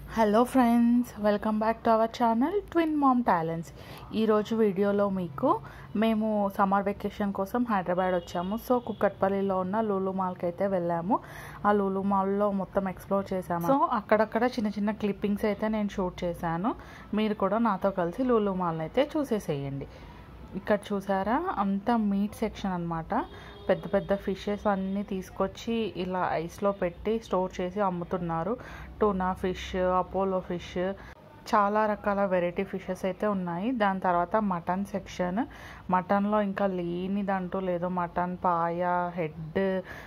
hello friends welcome back to our channel twin mom talents ఈరోజు వీడియోలో మీకు మేము సమ్మర్ వెకేషన్ కోసం హైదరాబాద్ వచ్చాము సో కుక్కట్పల్లిలో ఉన్న లూలు మాల్కి అయితే వెళ్ళాము ఆ లూలు మాల్లో మొత్తం ఎక్స్ప్లోర్ చేసాము సో అక్కడక్కడ చిన్న చిన్న క్లిప్పింగ్స్ అయితే నేను షూట్ చేశాను మీరు కూడా నాతో కలిసి లూలు మాల్ని అయితే చూసేసేయండి ఇక్కడ చూసారా అంతా మీట్ సెక్షన్ అనమాట పెద్ద పెద్ద ఫిషెస్ అన్నీ తీసుకొచ్చి ఇలా ఐస్లో పెట్టి స్టోర్ చేసి అమ్ముతున్నారు టూనా ఫిష్ అపోలో ఫిష్ చాలా రకాల వెరైటీ ఫిషెస్ అయితే ఉన్నాయి దాని తర్వాత మటన్ సెక్షన్ మటన్లో ఇంకా లేనిదంటూ లేదు మటన్ పాయ హెడ్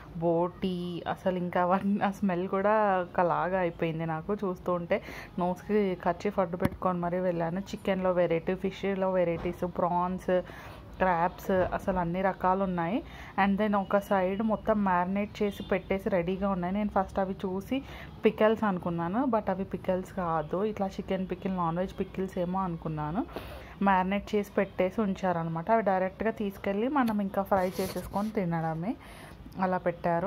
బోటీ అసలు ఇంకా అవన్నీ ఆ స్మెల్ కూడా ఒకలాగా అయిపోయింది నాకు చూస్తూ ఉంటే నోస్కి కచ్చి ఫడ్డు పెట్టుకొని మరీ వెళ్ళాను చికెన్లో వెరైటీ ఫిష్లో వెరైటీస్ ప్రాన్స్ క్రాబ్స్ అసలు అన్ని రకాలు ఉన్నాయి అండ్ దెన్ ఒక సైడ్ మొత్తం మ్యారినేట్ చేసి పెట్టేసి రెడీగా ఉన్నాయి నేను ఫస్ట్ అవి చూసి పికెల్స్ అనుకున్నాను బట్ అవి పికెల్స్ కాదు ఇట్లా chicken pickle non veg pickles ఏమో అనుకున్నాను మ్యారినేట్ చేసి పెట్టేసి ఉంచారనమాట అవి డైరెక్ట్గా తీసుకెళ్ళి మనం ఇంకా ఫ్రై చేసేసుకొని తినడమే అలా పెట్టారు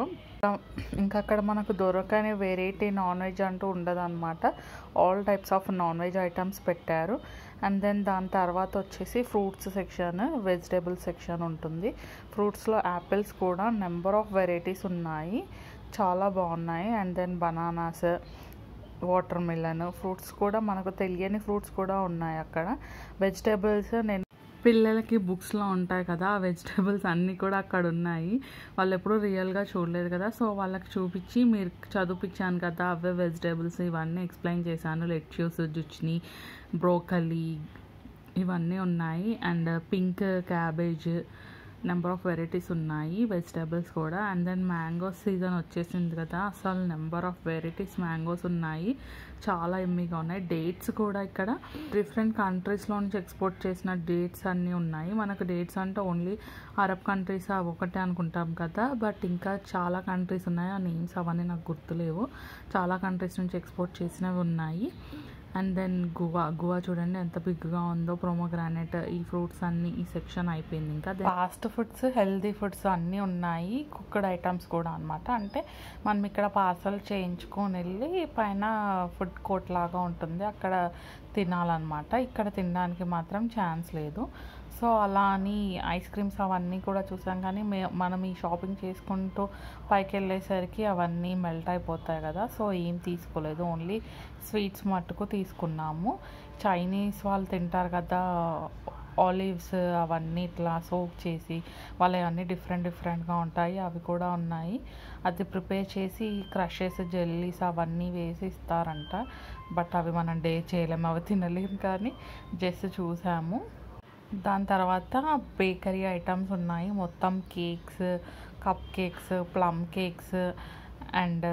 ఇంకా అక్కడ మనకు దొరకని వెరైటీ నాన్ వెజ్ అంటూ ఉండదన్నమాట all types of non veg items పెట్టారు అండ్ దెన్ దాని తర్వాత వచ్చేసి ఫ్రూట్స్ సెక్షన్ వెజిటేబుల్ సెక్షన్ ఉంటుంది ఫ్రూట్స్లో యాపిల్స్ కూడా నెంబర్ ఆఫ్ వెరైటీస్ ఉన్నాయి చాలా బాగున్నాయి and then bananas watermelon fruits కూడా మనకు తెలియని ఫ్రూట్స్ కూడా ఉన్నాయి అక్కడ వెజిటేబుల్స్ నేను పిల్లలకి బుక్స్లో ఉంటాయి కదా ఆ వెజిటేబుల్స్ అన్నీ కూడా అక్కడ ఉన్నాయి వాళ్ళు ఎప్పుడూ రియల్గా చూడలేదు కదా సో వాళ్ళకి చూపించి మీరు చదివిపించాను కదా అవే వెజిటేబుల్స్ ఇవన్నీ ఎక్స్ప్లెయిన్ చేశాను లెట్యూస్ జుచ్ని బ్రోకలీ ఇవన్నీ ఉన్నాయి and pink cabbage number of varieties ఉన్నాయి వెజిటేబుల్స్ కూడా అండ్ దెన్ మ్యాంగోస్ సీజన్ వచ్చేసింది కదా అసలు నెంబర్ ఆఫ్ వెరైటీస్ మ్యాంగోస్ ఉన్నాయి చాలా ఎమ్మిగా ఉన్నాయి డేట్స్ కూడా ఇక్కడ డిఫరెంట్ కంట్రీస్లో నుంచి ఎక్స్పోర్ట్ చేసిన డేట్స్ అన్నీ ఉన్నాయి మనకు డేట్స్ అంటే ఓన్లీ అరబ్ కంట్రీస్ అవి ఒకటే అనుకుంటాం కదా బట్ ఇంకా చాలా కంట్రీస్ ఉన్నాయి ఆ నేమ్స్ అవన్నీ నాకు గుర్తులేవు చాలా కంట్రీస్ నుంచి ఎక్స్పోర్ట్ చేసినవి ఉన్నాయి అండ్ దెన్ గువా గువా చూడండి ఎంత బిగ్గా ఉందో ప్రోమోగ్రానైట్ ఈ ఫ్రూట్స్ అన్ని ఈ సెక్షన్ అయిపోయింది ఇంకా ఫాస్ట్ ఫుడ్స్ హెల్దీ ఫుడ్స్ అన్నీ ఉన్నాయి కుక్కడ్ ఐటమ్స్ కూడా అనమాట అంటే మనం ఇక్కడ పార్సల్ చేయించుకొని వెళ్ళి పైన ఫుడ్ కోర్ట్ లాగా ఉంటుంది అక్కడ తినాలన్నమాట ఇక్కడ తినడానికి మాత్రం ఛాన్స్ లేదు సో అలా అని ఐస్ క్రీమ్స్ అవన్నీ కూడా చూసాం కానీ మే మనం ఈ షాపింగ్ చేసుకుంటూ పైకి వెళ్ళేసరికి అవన్నీ మెల్ట్ అయిపోతాయి కదా సో ఏం తీసుకోలేదు ఓన్లీ స్వీట్స్ మట్టుకు తీసుకున్నాము చైనీస్ వాళ్ళు తింటారు కదా ఆలివ్స్ అవన్నీ ఇట్లా సోక్ చేసి వాళ్ళు అన్నీ డిఫరెంట్ డిఫరెంట్గా ఉంటాయి అవి కూడా ఉన్నాయి అది ప్రిపేర్ చేసి క్రషెస్ జెల్లీస్ అవన్నీ వేసి ఇస్తారంట బట్ అవి మనం డే చేయలేము అవి తినలేము కానీ జస్ట్ చూసాము దాని తర్వాత బేకరీ ఐటమ్స్ ఉన్నాయి మొత్తం cakes cupcakes plum cakes and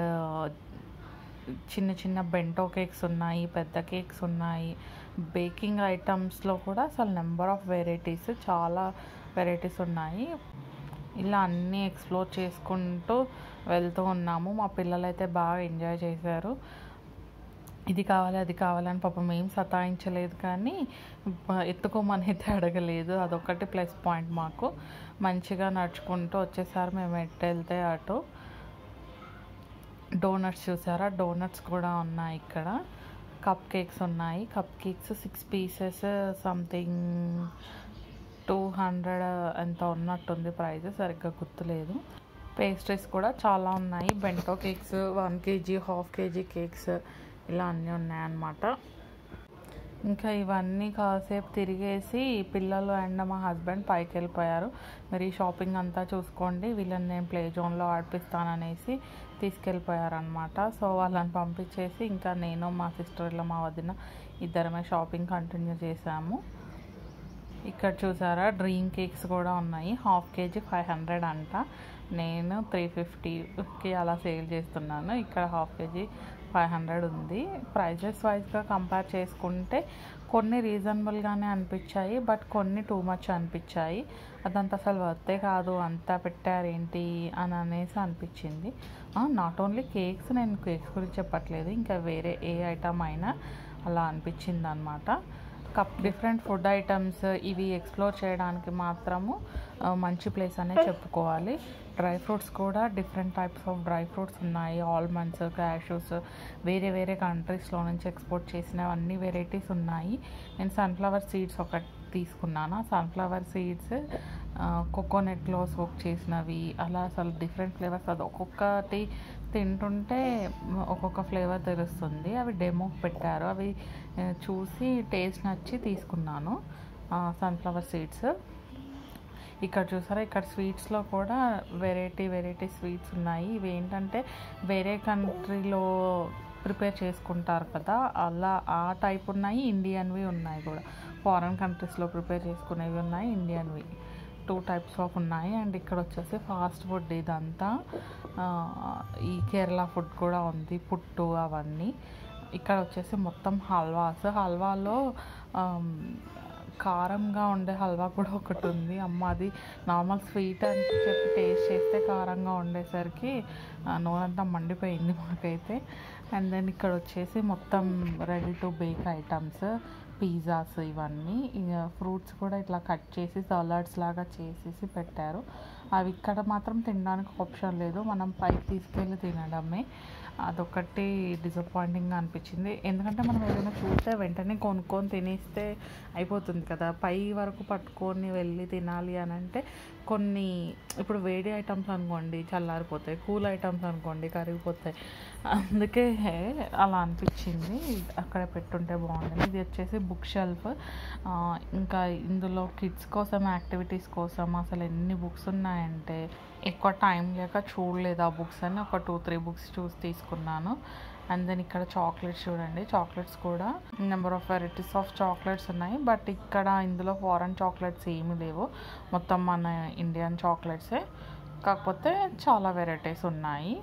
చిన్న చిన్న బెంటో కేక్స్ ఉన్నాయి పెద్ద కేక్స్ ఉన్నాయి బేకింగ్ ఐటమ్స్లో కూడా అసలు నెంబర్ ఆఫ్ వెరైటీస్ చాలా వెరైటీస్ ఉన్నాయి ఇలా అన్నీ ఎక్స్ప్లోర్ చేసుకుంటూ వెళ్తూ ఉన్నాము మా పిల్లలు అయితే బాగా ఎంజాయ్ చేశారు ఇది కావాలి అది కావాలని పాపం ఏం సతాయించలేదు కానీ ఎత్తుకోమని అయితే అడగలేదు అదొకటి ప్లస్ పాయింట్ మాకు మంచిగా నడుచుకుంటూ వచ్చేసారి మేము ఎట్టు వెళ్తే అటు డోనట్స్ చూసారా డోనట్స్ కూడా ఉన్నాయి ఇక్కడ కప్ కేక్స్ ఉన్నాయి cupcakes six pieces something two hundred ఎంత ఉన్నట్టుంది ప్రైస్ సరిగ్గా గుర్తులేదు పేస్ట్రీస్ కూడా చాలా ఉన్నాయి bento cakes one KG half KG cakes ఇలా అన్నీ ఉన్నాయన్నమాట ఇంకా ఇవన్నీ కాసేపు తిరిగేసి పిల్లలు అండ్ మా హస్బెండ్ పైకి వెళ్ళిపోయారు మరి షాపింగ్ అంతా చూసుకోండి వీళ్ళని నేను ప్లే జోన్లో ఆడిపిస్తాననేసి తీసుకెళ్ళిపోయారనమాట సో వాళ్ళని పంపించేసి ఇంకా నేను మా సిస్టర్లో మా వదిన ఇద్దరమే షాపింగ్ కంటిన్యూ చేసాము ఇక్కడ చూసారా డ్రీమ్ కేక్స్ కూడా ఉన్నాయి హాఫ్ కేజీ ఫైవ్ హండ్రెడ్ అంట నేను త్రీ ఫిఫ్టీకి అలా సేల్ చేస్తున్నాను ఇక్కడ హాఫ్ కేజీ ఫైవ్ హండ్రెడ్ ఉంది ప్రైజెస్ వైజ్గా కంపేర్ చేసుకుంటే కొన్ని రీజనబుల్గానే అనిపించాయి బట్ కొన్ని టూ మచ్ అనిపించాయి అదంతా అసలు వర్తే కాదు అంతా పెట్టారేంటి అని అనేసి అనిపించింది నాట్ ఓన్లీ కేక్స్ నేను కేక్స్ గురించి చెప్పట్లేదు ఇంకా వేరే ఏ ఐటమ్ అయినా అలా అనిపించింది అనమాట కప్ డిఫరెంట్ ఫుడ్ ఐటమ్స్ ఇవి ఎక్స్ప్లోర్ చేయడానికి మాత్రము ఆ, మంచి ప్లేస్ అనే చెప్పుకోవాలి డ్రై ఫ్రూట్స్ కూడా different types of dry fruits ఉన్నాయి ఆల్మండ్స్ క్యాషూస్ వేరే వేరే కంట్రీస్లో నుంచి ఎక్స్పోర్ట్ చేసినవి అన్ని వెరైటీస్ ఉన్నాయి నేను సన్ఫ్లవర్ సీడ్స్ ఒకటి తీసుకున్నాను సన్ఫ్లవర్ సీడ్స్ కోకోనట్లో సోక్ చేసినవి అలా అసలు డిఫరెంట్ ఫ్లేవర్స్ అది ఒక్కొక్కటి తింటుంటే ఒక్కొక్క ఫ్లేవర్ తెలుస్తుంది అవి డెమో పెట్టారు అవి ఆ, చూసి టేస్ట్ నచ్చి తీసుకున్నాను సన్ఫ్లవర్ సీడ్స్ ఇక్కడ చూసారా ఇక్కడ స్వీట్స్లో కూడా వెరైటీ వెరైటీ స్వీట్స్ ఉన్నాయి ఇవి ఏంటంటే వేరే కంట్రీలో ప్రిపేర్ చేసుకుంటారు కదా అలా ఆ టైప్ ఉన్నాయి ఇండియన్వి ఉన్నాయి కూడా ఫారెన్ కంట్రీస్లో ప్రిపేర్ చేసుకునేవి ఉన్నాయి ఇండియన్వి టూ టైప్స్ ఆఫ్ ఉన్నాయి అండ్ ఇక్కడ వచ్చేసి ఫాస్ట్ ఫుడ్ ఇదంతా ఆ, ఈ కేరళ ఫుడ్ కూడా ఉంది పుట్టు అవన్నీ ఇక్కడ వచ్చేసి మొత్తం హల్వాస్ హల్వాలో ఆమ్, కారంగా ఉండే హల్వా కూడా ఒకటి ఉంది అమ్మ అది నార్మల్ స్వీట్ అని చెప్పి టేస్ట్ చేస్తే కారంగా ఉండేసరికి ఆ, నోరంతా మండిపోయింది మాకైతే అండ్ దెన్ ఇక్కడ వచ్చేసి మొత్తం ready to bake items pizzas ఇవన్నీ ఇక ఫ్రూట్స్ కూడా ఇట్లా కట్ చేసి సలాడ్స్ లాగా చేసేసి పెట్టారు అవి ఇక్కడ మాత్రం తినడానికి ఆప్షన్ లేదు మనం పైకి తీసుకెళ్ళి తినడమే అదొకటి డిసప్పాయింటింగ్గా అనిపించింది ఎందుకంటే మనం ఏదైనా చూస్తే వెంటనే కొనుక్కొని తినేస్తే అయిపోతుంది కదా పై వరకు పట్టుకొని వెళ్ళి తినాలి అని అంటే కొన్ని ఇప్పుడు వేడి ఐటమ్స్ అనుకోండి చల్లారిపోతాయి కూల్ ఐటమ్స్ అనుకోండి కరిగిపోతాయి అందుకే అలా అనిపించింది అక్కడ పెట్టుంటే బాగుంటుంది ఇది వచ్చేసి బుక్ షెల్ఫ్ ఇంకా ఇందులో కిడ్స్ కోసం యాక్టివిటీస్ కోసం అసలు ఎన్ని బుక్స్ ఉన్నాయంటే ఎక్కువ టైం లేక చూడలేదు ఆ బుక్స్ అని ఒక టూ త్రీ బుక్స్ చూసి తీసుకున్నాను అండ్ దెన్ ఇక్కడ చాక్లెట్స్ చూడండి చాక్లెట్స్ కూడా number of varieties of chocolates ఉన్నాయి బట్ ఇక్కడ ఇందులో ఫారెన్ చాక్లెట్స్ ఏమీ లేవు మొత్తం మన ఇండియన్ చాక్లెట్సే కాకపోతే చాలా వెరైటీస్ ఉన్నాయి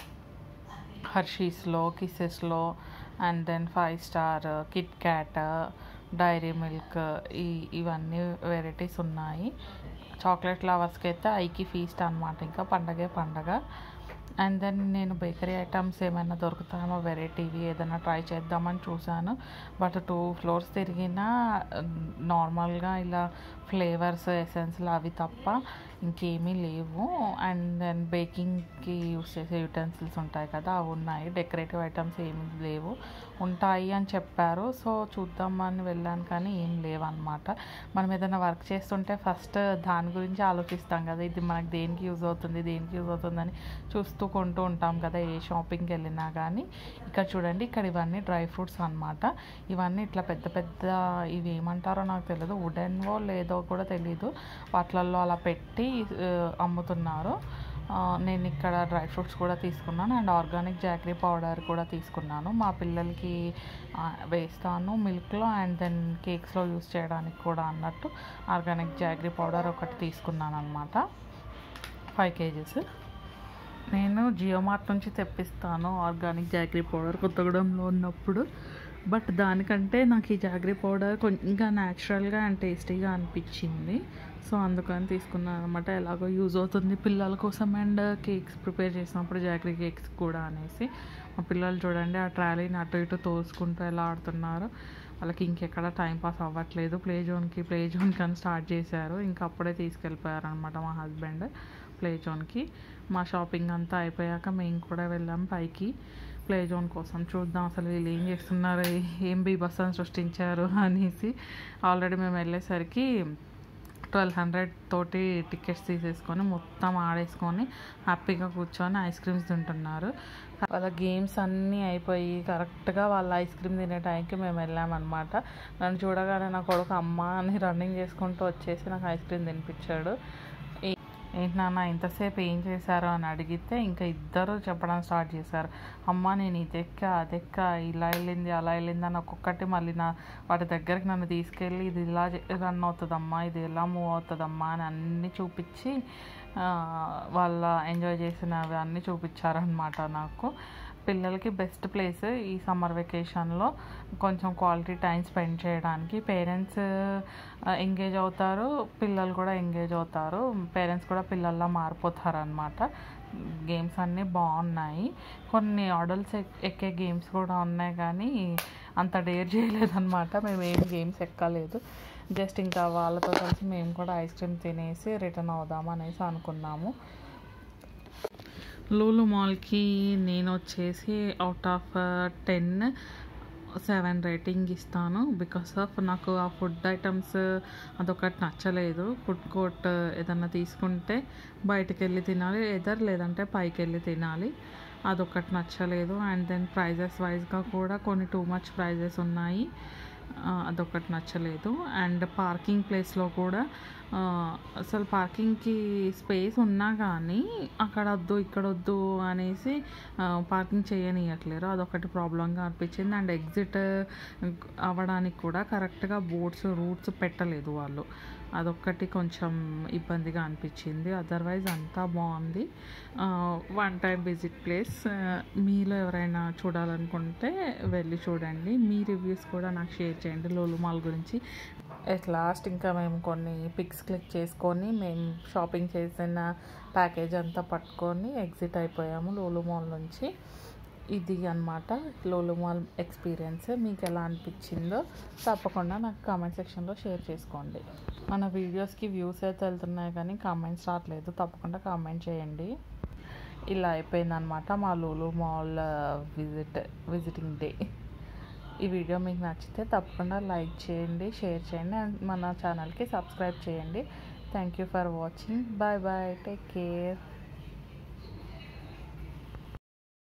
హర్షీస్లో కిసెస్లో and then Five Star Kit Kat Dairy Milk ఈ ఇవన్నీ వెరైటీస్ ఉన్నాయి చాక్లెట్ లవర్స్కి అయితే ఐకి ఫీస్ట్ అనమాట ఇంకా పండగే పండగ అండ్ దెన్ నేను బేకరీ ఐటమ్స్ ఏమైనా దొరుకుతాయేమో వెరైటీవి ఏదైనా ట్రై చేద్దామని చూశాను బట్ టూ ఫ్లోర్స్ తిరిగినా నార్మల్గా ఇలా ఫ్లేవర్స్ ఎసెన్స్లు అవి తప్ప ఇంకేమీ లేవు అండ్ దెన్ బేకింగ్కి యూస్ చేసే యూటెన్సిల్స్ ఉంటాయి కదా అవి ఉన్నాయి డెకరేటివ్ ఐటమ్స్ ఏమీ లేవు ఉంటాయి అని చెప్పారు సో చూద్దామని వెళ్ళాను కానీ ఏం లేవన్నమాట మనం ఏదైనా వర్క్ చేస్తుంటే ఫస్ట్ దాని గురించి ఆలోచిస్తాం కదా ఇది మనకు దేనికి యూజ్ అవుతుంది దేనికి యూజ్ అవుతుందని చూస్తూ కొంటూ ఉంటాం కదా ఏ షాపింగ్కి వెళ్ళినా కానీ ఇక్కడ చూడండి ఇక్కడ ఇవన్నీ డ్రై ఫ్రూట్స్ అన్నమాట ఇవన్నీ ఇట్లా పెద్ద పెద్ద ఇవి ఏమంటారో నాకు తెలియదు వుడెన్వో లేదో కూడా తెలియదు వాటిలలో అలా పెట్టి ఆ, అమ్ముతున్నారు ఆ, నేను ఇక్కడ డ్రై ఫ్రూట్స్ కూడా తీసుకున్నాను అండ్ ఆర్గానిక్ జాగ్రీ పౌడర్ కూడా తీసుకున్నాను మా పిల్లలకి ఆ, వేస్తాను మిల్క్లో అండ్ దెన్ కేక్స్లో యూస్ చేయడానికి కూడా అన్నట్టు ఆర్గానిక్ జాగ్రీ పౌడర్ ఒకటి తీసుకున్నాను అనమాట ఫైవ్ కేజీస్ నేను జియో మార్ట్ నుంచి తెప్పిస్తాను ఆర్గానిక్ జాగ్రీ పౌడర్ కొత్తగూడెంలో ఉన్నప్పుడు బట్ దానికంటే నాకు ఈ జాగ్రీ పౌడర్ కొంచెం ఇంకా న్యాచురల్గా అండ్ టేస్టీగా అనిపించింది సో అందుకని తీసుకున్నాను అనమాట ఎలాగో యూజ్ అవుతుంది పిల్లల కోసం అండ్ కేక్స్ ప్రిపేర్ చేసినప్పుడు జాగ్రీ కేక్స్ కూడా అనేసి మా పిల్లలు చూడండి ఆ ట్రాలీని అటు ఇటు తోసుకుంటూ ఎలా ఆడుతున్నారు వాళ్ళకి ఇంకెక్కడ టైం పాస్ అవ్వట్లేదు ప్లే జోన్కి ప్లే జోన్కి అని స్టార్ట్ చేశారు ఇంకా అప్పుడే తీసుకెళ్ళిపోయారు అనమాట మా హస్బెండ్ ప్లే జోన్కి మా షాపింగ్ అంతా అయిపోయాక మేము కూడా వెళ్ళాం పైకి ప్లే జోన్ కోసం చూద్దాం అసలు వీళ్ళు ఏం చేస్తున్నారు ఏం బీభత్సం సృష్టించారు అనేసి ఆల్రెడీ మేము వెళ్ళేసరికి ట్వెల్వ్ హండ్రెడ్ తోటి టికెట్స్ తీసేసుకొని మొత్తం ఆడేసుకొని హ్యాపీగా కూర్చొని ఐస్ క్రీమ్స్ తింటున్నారు వాళ్ళ గేమ్స్ అన్నీ అయిపోయి కరెక్ట్గా వాళ్ళ ఐస్ క్రీమ్ తినే టైంకి మేము వెళ్ళామన్నమాట నన్ను చూడగానే నా కొడుకు అమ్మ అని రన్నింగ్ చేసుకుంటూ వచ్చేసి నాకు ఐస్ క్రీమ్ తినిపించాడు ఏ- ఏంటి నాన్న ఇంతసేపు ఏం చేశారు అని అడిగితే ఇంకా ఇద్దరు చెప్పడం స్టార్ట్ చేశారు అమ్మ నేను ఇదెక్క అదెక్క ఇలా వెళ్ళింది అలా వెళ్ళింది అని ఒక్కొక్కటి మళ్ళీ నా వాటి దగ్గరికి నన్ను తీసుకెళ్ళి ఇది ఇలా రన్ అవుతుందమ్మా ఇది ఎలా మూవ్ అవుతుందమ్మా అని అన్నీ చూపించి ఆ, వాళ్ళ ఎంజాయ్ చేసినవి అన్నీ చూపించారనమాట నాకు పిల్లలకి బెస్ట్ ప్లేస్ ఈ సమ్మర్ వెకేషన్లో కొంచెం క్వాలిటీ టైం స్పెండ్ చేయడానికి పేరెంట్స్ ఎంగేజ్ అవుతారు పిల్లలు కూడా ఎంగేజ్ అవుతారు పేరెంట్స్ కూడా పిల్లల్లా మారిపోతారు అనమాట గేమ్స్ అన్నీ బాగున్నాయి కొన్ని ఆర్డర్స్ ఎక్కే గేమ్స్ కూడా ఉన్నాయి కానీ అంత డేర్ చేయలేదన్నమాట మేము ఏం గేమ్స్ ఎక్కలేదు జస్ట్ ఇంకా వాళ్ళతో కలిసి మేము కూడా ఐస్ క్రీమ్ తినేసి రిటర్న్ అవుదాం అనేసి అనుకున్నాము లూలు మాల్కి నేను వచ్చేసి out of ten seven rating ఇస్తాను బికాస్ ఆఫ్ నాకు ఆ ఫుడ్ ఐటమ్స్ అదొకటి నచ్చలేదు ఫుడ్ కోర్ట్ ఏదన్నా తీసుకుంటే బయటకు వెళ్ళి తినాలి ఎదర్ లేదంటే పైకి వెళ్ళి తినాలి అదొకటి నచ్చలేదు అండ్ దెన్ ప్రైజెస్ వైజ్గా కూడా కొన్ని టూ మచ్ ప్రైజెస్ ఉన్నాయి అదొకటి నచ్చలేదు అండ్ పార్కింగ్ ప్లేస్లో కూడా అసలు పార్కింగ్కి స్పేస్ ఉన్నా కానీ అక్కడ వద్దు ఇక్కడ వద్దు అనేసి పార్కింగ్ చేయనియట్లేరు అదొకటి ప్రాబ్లంగా అనిపించింది అండ్ ఎగ్జిట్ అవ్వడానికి కూడా కరెక్ట్గా బోర్డ్స్ రూట్స్ పెట్టలేదు వాళ్ళు అదొక్కటి కొంచెం ఇబ్బందిగా అనిపించింది అదర్వైజ్ అంతా బాగుంది వన్ టైం విజిట్ ప్లేస్ మీలో ఎవరైనా చూడాలనుకుంటే వెళ్ళి చూడండి మీ రివ్యూస్ కూడా నాకు షేర్ చేయండి లోలు మాల్ గురించి ఎట్ లాస్ట్ ఇంకా మేము కొన్ని పిక్స్ క్లిక్ చేసుకొని మేము షాపింగ్ చేసిన ప్యాకేజ్ అంతా పట్టుకొని ఎగ్జిట్ అయిపోయాము లోలు మాల్ నుంచి ఇది అనమాట లోలు మాల్ ఎక్స్పీరియన్స్ మీకు ఎలా అనిపించిందో తప్పకుండా నాకు కామెంట్ సెక్షన్లో షేర్ చేసుకోండి మన వీడియోస్కి వ్యూస్ అయితే వెళ్తున్నాయి కానీ కామెంట్స్ రావట్లేదు తప్పకుండా కామెంట్ చేయండి ఇలా అయిపోయిందనమాట మా Lulu mall visit visiting day ఈ వీడియో మీకు నచ్చితే తప్పకుండా లైక్ చేయండి షేర్ చేయండి అండ్ మన ఛానల్కి సబ్స్క్రైబ్ చేయండి thank you for watching bye bye take care